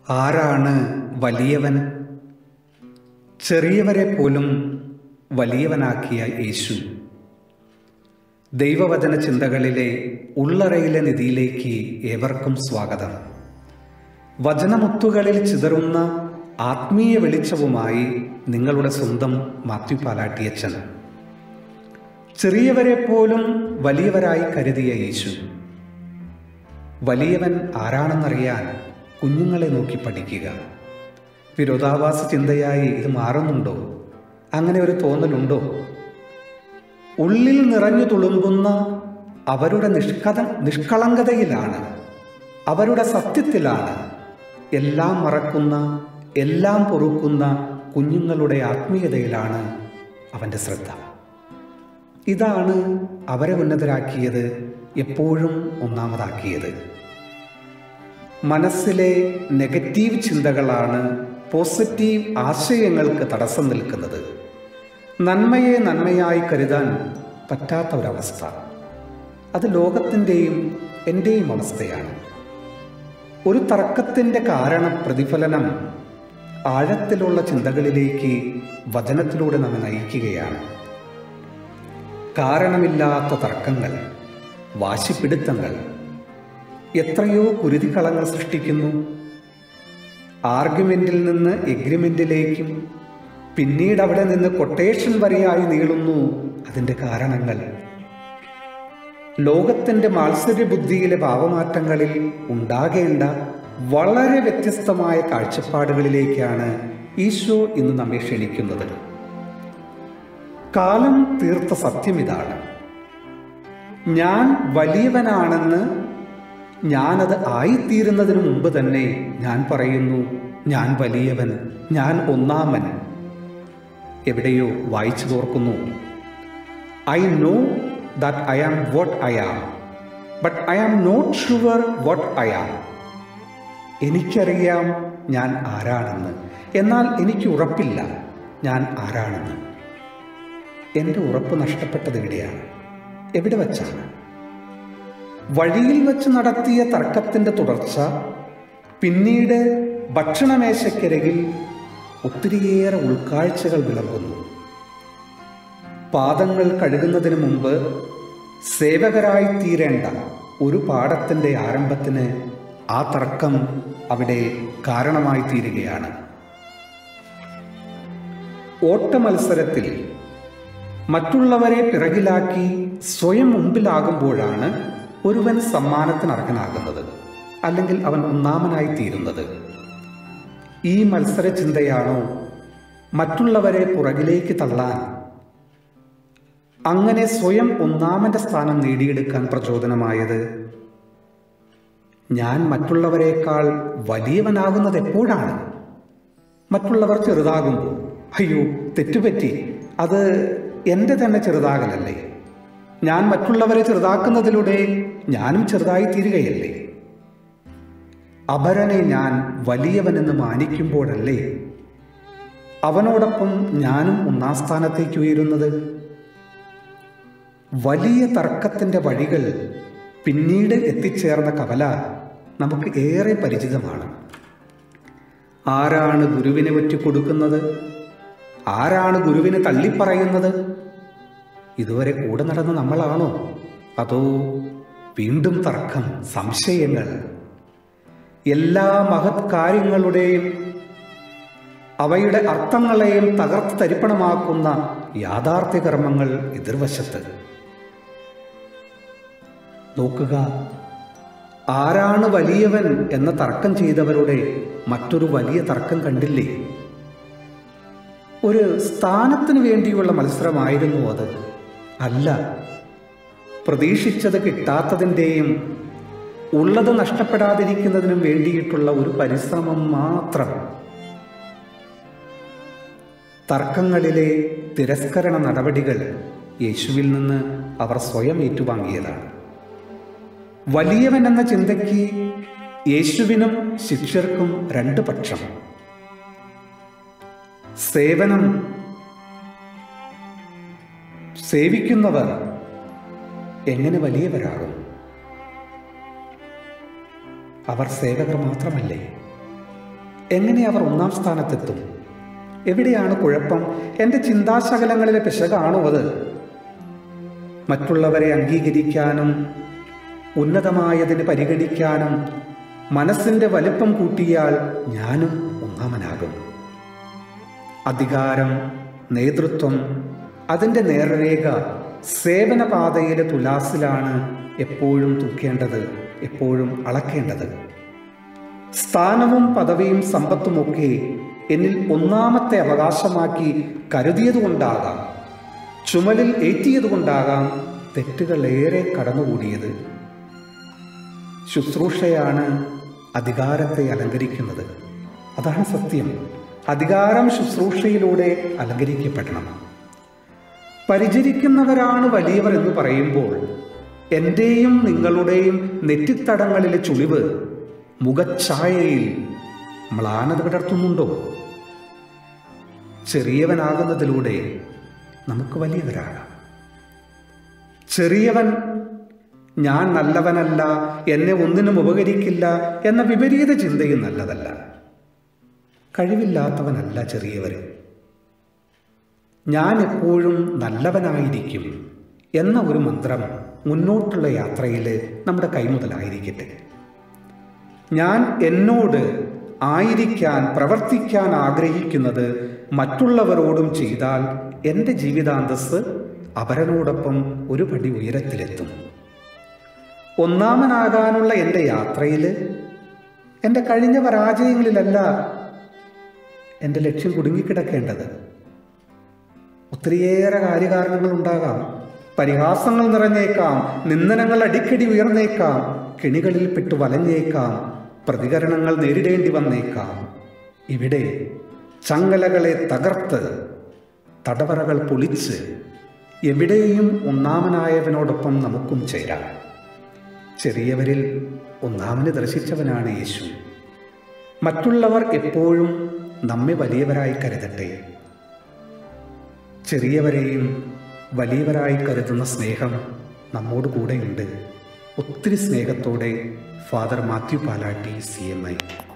ആരാണ് വലിയവൻ ചെറിയവരെ പോലും വലിയവനാക്കിയ യേശു ദൈവവചന ചിന്തകളിലെ ഉള്ളറയിലെ നിധിയിലേക്ക് ഏവർക്കും സ്വാഗതം വചനമുത്തുകളിൽ ചിതറുന്ന ആത്മീയ വെളിച്ചവുമായി നിങ്ങളുടെ സ്വന്തം മാത്യു പാലാട്ടിയച്ചൻ ചെറിയവരെ പോലും വലിയവരായി കരുതിയ യേശു വലിയവൻ ആരാണെന്നറിയാൻ കുഞ്ഞുങ്ങളെ നോക്കി പഠിക്കുക വിരോധാഭാസ ചിന്തയായി ഇത് മാറുന്നുണ്ടോ അങ്ങനെ ഒരു തോന്നലുണ്ടോ ഉള്ളിൽ നിറഞ്ഞു തുളുമ്പുന്ന അവരുടെ നിഷ്കഥ നിഷ്കളങ്കതയിലാണ് അവരുടെ സത്യത്തിലാണ് എല്ലാം മറക്കുന്ന എല്ലാം പൊറുക്കുന്ന കുഞ്ഞുങ്ങളുടെ ആത്മീയതയിലാണ് അവൻ്റെ ശ്രദ്ധ ഇതാണ് അവരെ ഉന്നതരാക്കിയത് എപ്പോഴും ഒന്നാമതാക്കിയത് മനസ്സിലെ നെഗറ്റീവ് ചിന്തകളാണ് പോസിറ്റീവ് ആശയങ്ങൾക്ക് തടസ്സം നിൽക്കുന്നത് നന്മയെ നന്മയായി കരുതാൻ പറ്റാത്ത ഒരവസ്ഥ അത് ലോകത്തിൻ്റെയും എൻ്റെയും അവസ്ഥയാണ് ഒരു തർക്കത്തിൻ്റെ കാരണ പ്രതിഫലനം ആഴത്തിലുള്ള ചിന്തകളിലേക്ക് വചനത്തിലൂടെ നമ്മെ നയിക്കുകയാണ് കാരണമില്ലാത്ത തർക്കങ്ങൾ വാശിപ്പിടുത്തങ്ങൾ എത്രയോ കുരുതിക്കളങ്ങൾ സൃഷ്ടിക്കുന്നു ആർഗ്യുമെന്റിൽ നിന്ന് എഗ്രിമെന്റിലേക്കും പിന്നീട് അവിടെ നിന്ന് കൊട്ടേഷൻ വരെയായി നീളുന്നു അതിൻ്റെ കാരണങ്ങൾ ലോകത്തിൻ്റെ മാത്സര്യ ബുദ്ധിയിലെ ഭാവമാറ്റങ്ങളിൽ ഉണ്ടാകേണ്ട വളരെ വ്യത്യസ്തമായ കാഴ്ചപ്പാടുകളിലേക്കാണ് ഈശോ ഇന്ന് നമ്മെ ക്ഷണിക്കുന്നത് കാലം തീർത്ത സത്യം ഇതാണ് ഞാൻ വലിയവനാണെന്ന് ഞാനത് ആയിത്തീരുന്നതിന് മുമ്പ് തന്നെ ഞാൻ പറയുന്നു ഞാൻ വലിയവൻ ഞാൻ ഒന്നാമൻ എവിടെയോ വായിച്ചു തോർക്കുന്നു I know that I am what I am but I am not sure what I am എനിക്കറിയാം ഞാൻ ആരാണെന്ന് എന്നാൽ എനിക്ക് ഉറപ്പില്ല ഞാൻ ആരാണെന്ന് എൻ്റെ ഉറപ്പ് നഷ്ടപ്പെട്ടത് എവിടെയാണ് എവിടെ വച്ചാണ് വഴിയിൽ വെച്ച് നടത്തിയ തർക്കത്തിൻ്റെ തുടർച്ച പിന്നീട് ഭക്ഷണമേശക്കരികിൽ ഒത്തിരിയേറെ ഉൾക്കാഴ്ചകൾ വിളമ്പുന്നു പാദങ്ങൾ കഴുകുന്നതിന് മുമ്പ് സേവകരായി തീരേണ്ട ഒരു പാഠത്തിൻ്റെ ആരംഭത്തിന് ആ തർക്കം അവിടെ കാരണമായി തീരുകയാണ് ഓട്ട മത്സരത്തിൽ മറ്റുള്ളവരെ പിറകിലാക്കി സ്വയം മുമ്പിലാകുമ്പോഴാണ് ഒരുവൻ സമ്മാനത്തിന് അർഹനാകുന്നത് അല്ലെങ്കിൽ അവൻ ഒന്നാമനായി തീരുന്നത് ഈ മത്സര ചിന്തയാണോ മറ്റുള്ളവരെ പുറകിലേക്ക് തള്ളാൻ അങ്ങനെ സ്വയം ഒന്നാമന്റെ സ്ഥാനം നേടിയെടുക്കാൻ പ്രചോദനമായത് ഞാൻ മറ്റുള്ളവരെക്കാൾ വലിയവനാകുന്നത് എപ്പോഴാണ് മറ്റുള്ളവർ ചെറുതാകുമ്പോൾ അയ്യോ തെറ്റുപറ്റി അത് എൻ്റെ തന്നെ ചെറുതാകലല്ലേ ഞാൻ മറ്റുള്ളവരെ ചെറുതാക്കുന്നതിലൂടെ ഞാനും ചെറുതായി തീരുകയല്ലേ അപരനെ ഞാൻ വലിയവനെന്ന് മാനിക്കുമ്പോഴല്ലേ അവനോടൊപ്പം ഞാനും ഒന്നാം സ്ഥാനത്തേക്ക് ഉയരുന്നത് വലിയ തർക്കത്തിൻ്റെ വഴികൾ പിന്നീട് എത്തിച്ചേർന്ന കവല നമുക്ക് ഏറെ പരിചിതമാണ് ആരാണ് ഗുരുവിനെ ഒറ്റിക്കൊടുക്കുന്നത് ആരാണ് ഗുരുവിനെ തള്ളിപ്പറയുന്നത് ഇതുവരെ കൂടെ നടന്ന നമ്മളാണോ അതോ വീണ്ടും തർക്കം സംശയങ്ങൾ എല്ലാ മഹത് കാര്യങ്ങളുടെയും അവയുടെ അർത്ഥങ്ങളെയും തകർത്ത് തരിപ്പണമാക്കുന്ന യാഥാർത്ഥ്യ കർമ്മങ്ങൾ എതിർവശത്ത് നോക്കുക ആരാണ് വലിയവൻ എന്ന തർക്കം ചെയ്തവരുടെ മറ്റൊരു വലിയ തർക്കം കണ്ടില്ലേ ഒരു സ്ഥാനത്തിന് വേണ്ടിയുള്ള മത്സരമായിരുന്നു അത് അല്ല പ്രതീക്ഷിച്ചത് കിട്ടാത്തതിൻ്റെയും ഉള്ളത് നഷ്ടപ്പെടാതിരിക്കുന്നതിനും വേണ്ടിയിട്ടുള്ള ഒരു പരിശ്രമം മാത്രം തർക്കങ്ങളിലെ തിരസ്കരണ നടപടികൾ യേശുവിൽ നിന്ന് അവർ സ്വയം ഏറ്റുവാങ്ങിയതാണ് വലിയവൻ എന്ന ചിന്തയ്ക്ക് യേശുവിനും ശിഷ്യർക്കും രണ്ട് പക്ഷം സേവനം സേവിക്കുന്നവർ എങ്ങനെ എങ്ങനെ അവർ ഒന്നാം സ്ഥാനത്തെത്തും എവിടെയാണ് കുഴപ്പം എൻ്റെ ചിന്താശകലങ്ങളിലെ പിശകാണോ അത് മറ്റുള്ളവരെ അംഗീകരിക്കാനും ഉന്നതമായതിന് പരിഗണിക്കാനും മനസ്സിൻ്റെ വലിപ്പം കൂട്ടിയാൽ ഞാനും ഒന്നാമനാകും അധികാരം നേതൃത്വം അതിൻ്റെ നേർരേഖ സേവനപാതയിലെ തുലാസിലാണ് എപ്പോഴും തൂക്കേണ്ടത് എപ്പോഴും അളക്കേണ്ടത് സ്ഥാനവും പദവിയും സമ്പത്തുമൊക്കെ എന്നിൽ ഒന്നാമത്തെ അവകാശമാക്കി കരുതിയതുകൊണ്ടാകാം ചുമലിൽ ഏറ്റിയതുകൊണ്ടാകാം തെറ്റുകളേറെ കടന്നുകൂടിയത് ശുശ്രൂഷയാണ് അധികാരത്തെ അലങ്കരിക്കുന്നത് അതാണ് സത്യം അധികാരം ശുശ്രൂഷയിലൂടെ അലങ്കരിക്കപ്പെടണം പരിചരിക്കുന്നവരാണ് വലിയവർ എന്ന് പറയുമ്പോൾ എൻ്റെയും നിങ്ങളുടെയും നെറ്റിത്തടങ്ങളിലെ ചുളിവ് മുഖഛായയിൽ മ്ലാനത വിടർത്തുന്നുണ്ടോ ചെറിയവനാകുന്നതിലൂടെ നമുക്ക് വലിയവരാകാം ചെറിയവൻ ഞാൻ നല്ലവനല്ല എന്നെ ഒന്നിനും ഉപകരിക്കില്ല എന്ന വിപരീത ചിന്തയും നല്ലതല്ല കഴിവില്ലാത്തവനല്ല ചെറിയവര് ഞാൻ എപ്പോഴും നല്ലവനായിരിക്കും എന്ന ഒരു മന്ത്രം മുന്നോട്ടുള്ള യാത്രയിൽ നമ്മുടെ കൈമുതലായിരിക്കട്ടെ ഞാൻ എന്നോട് ആയിരിക്കാൻ പ്രവർത്തിക്കാൻ ആഗ്രഹിക്കുന്നത് മറ്റുള്ളവരോടും ചെയ്താൽ എൻ്റെ ജീവിതാന്തസ് അവരനോടൊപ്പം ഒരു പടി ഉയരത്തിലെത്തും ഒന്നാമനാകാനുള്ള എൻ്റെ യാത്രയിൽ എൻ്റെ കഴിഞ്ഞ പരാജയങ്ങളിലല്ല എൻ്റെ ലക്ഷ്യം കുടുങ്ങിക്കിടക്കേണ്ടത് ഒത്തിരിയേറെ കാര്യകാരണങ്ങൾ ഉണ്ടാകാം പരിഹാസങ്ങൾ നിറഞ്ഞേക്കാം നിന്ദനങ്ങൾ അടിക്കടി ഉയർന്നേക്കാം കെണികളിൽ പെട്ടു വലഞ്ഞേക്കാം പ്രതികരണങ്ങൾ നേരിടേണ്ടി വന്നേക്കാം ഇവിടെ ചങ്ങലകളെ തകർത്ത് തടവറകൾ പൊളിച്ച് എവിടെയും ഒന്നാമനായവനോടൊപ്പം നമുക്കും ചേരാം ചെറിയവരിൽ ഒന്നാമന് ദർശിച്ചവനാണ് യേശു മറ്റുള്ളവർ എപ്പോഴും നമ്മെ വലിയവരായി കരുതട്ടെ ചെറിയവരെയും വലിയവരായി കരുതുന്ന സ്നേഹം നമ്മോട് കൂടെയുണ്ട് ഒത്തിരി സ്നേഹത്തോടെ father Mathew Palatty C M I